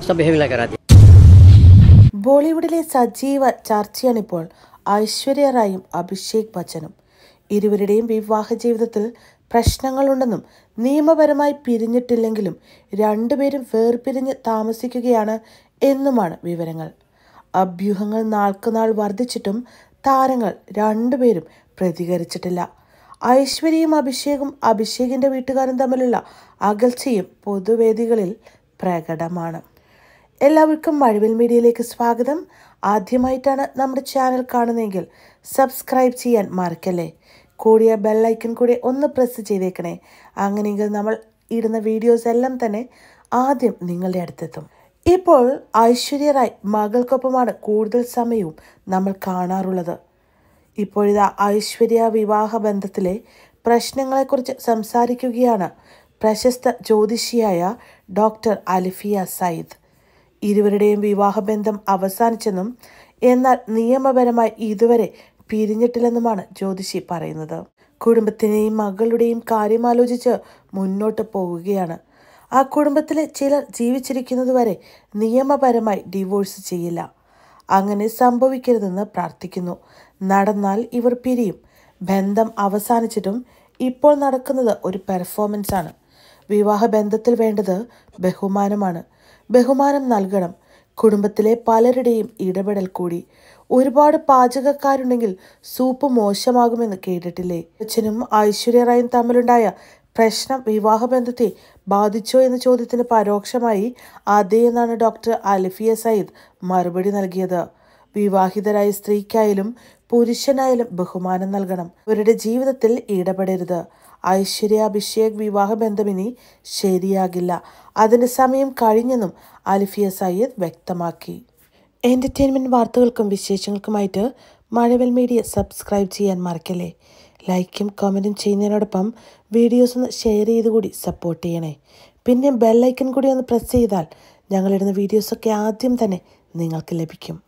सब behaving like कराती ബോളിവുഡിലെ സജീവ ചർച്ചയാണിപ്പോൾ ഐശ്വര്യ റായും അഭിഷേക് ബച്ചനും ഇരുവരുടെയും വിവാഹ ജീവിതത്തിൽ പ്രശ്നങ്ങളുണ്ടെന്നും നിയമപരമായി പിരിഞ്ഞിട്ടില്ലെങ്കിലും രണ്ടുപേരും വേർപിരിഞ്ഞ് താമസിക്കുകയാണ് എന്നുമാണ് വിവരങ്ങൾ അഭ്യൂഹങ്ങൾ നാൾക്കുനാൾ വർദ്ധിച്ചിട്ടും താരങ്ങൾ രണ്ടുപേരും പ്രതികരിച്ചിട്ടില്ല ഐശ്വര്യയും അഭിഷേകും അഭിഷേകിന്റെ വീട്ടുകാരും തമ്മിലുള്ള അകൽച്ചയും പൊതുവേദികളിൽ പ്രകടമാണ് എല്ലാവർക്കും മഴവിൽ മീഡിയയിലേക്ക് സ്വാഗതം ആദ്യമായിട്ടാണ് നമ്മുടെ ചാനൽ കാണുന്നതെങ്കിൽ സബ്സ്ക്രൈബ് ചെയ്യാൻ മറക്കല്ലേ കൂടിയ ബെല്ലൈക്കൺ കൂടി ഒന്ന് പ്രസ് ചെയ്തേക്കണേ അങ്ങനെയെങ്കിൽ നമ്മൾ ഇടുന്ന വീഡിയോസ് എല്ലാം തന്നെ ആദ്യം നിങ്ങളുടെ അടുത്തെത്തും ഇപ്പോൾ ഐശ്വര്യ റായ് മകൾക്കൊപ്പമാണ് കൂടുതൽ സമയവും നമ്മൾ കാണാറുള്ളത് ഇപ്പോഴിതാ ഐശ്വര്യ വിവാഹ ബന്ധത്തിലെ പ്രശ്നങ്ങളെക്കുറിച്ച് സംസാരിക്കുകയാണ് പ്രശസ്ത ജ്യോതിഷിയായ ഡോക്ടർ അലിഫിയ സയ്യിദ് ഇരുവരുടെയും വിവാഹബന്ധം അവസാനിച്ചെന്നും എന്നാൽ നിയമപരമായി ഇതുവരെ പിരിഞ്ഞിട്ടില്ലെന്നുമാണ് ജ്യോതിഷി പറയുന്നത് കുടുംബത്തിനെയും മകളുടെയും കാര്യം ആലോചിച്ച് മുന്നോട്ട് പോവുകയാണ് ആ കുടുംബത്തിലെ ചിലർ ജീവിച്ചിരിക്കുന്നതുവരെ നിയമപരമായി ഡിവോഴ്സ് ചെയ്യില്ല അങ്ങനെ സംഭവിക്കരുതെന്ന് പ്രാർത്ഥിക്കുന്നു നടന്നാൽ ഇവർ പിരിയും ബന്ധം അവസാനിച്ചിട്ടും ഇപ്പോൾ നടക്കുന്നത് ഒരു പെർഫോമൻസ് ആണ് വിവാഹ ബന്ധത്തിൽ വേണ്ടത് ബഹുമാനമാണ് ബഹുമാനം നൽകണം കുടുംബത്തിലെ പലരുടെയും ഇടപെടൽ കൂടി ഒരുപാട് പാചകക്കാരുണ്ടെങ്കിൽ സൂപ്പ് മോശമാകുമെന്ന് കേട്ടിട്ടില്ലേ അച്ഛനും ഐശ്വര്യ റായും തമ്മിലുണ്ടായ പ്രശ്നം വിവാഹബന്ധത്തെ ബാധിച്ചോ എന്ന ചോദ്യത്തിന് പരോക്ഷമായി അതേ എന്നാണ് ഡോക്ടർ അലിഫിയ സയ്യിദ് മറുപടി നൽകിയത് വിവാഹിതരായ സ്ത്രീക്കായാലും പുരുഷനായാലും ബഹുമാനം നൽകണം ഇവരുടെ ജീവിതത്തിൽ ഇടപെടരുത് ഐശ്വര്യ അഭിഷേക് വിവാഹ ബന്ധമിനി ശരിയാകില്ല അതിന്റെ സമയം കഴിഞ്ഞെന്നും അലിഫിയ സയ്യിദ് വ്യക്തമാക്കി എന്റർടൈൻമെന്റ് വാർത്തകൾക്കും വിശേഷങ്ങൾക്കുമായിട്ട് മഴവൽ മീഡിയ സബ്സ്ക്രൈബ് ചെയ്യാൻ മറക്കല്ലേ ലൈക്കും കമൻറ്റും ചെയ്യുന്നതിനോടൊപ്പം വീഡിയോസ് ഒന്ന് ഷെയർ ചെയ്ത് കൂടി സപ്പോർട്ട് ചെയ്യണേ പിന്നെ ബെല്ലൈക്കൺ കൂടി ഒന്ന് പ്രസ് ചെയ്താൽ ഞങ്ങളിടുന്ന വീഡിയോസൊക്കെ ആദ്യം തന്നെ നിങ്ങൾക്ക് ലഭിക്കും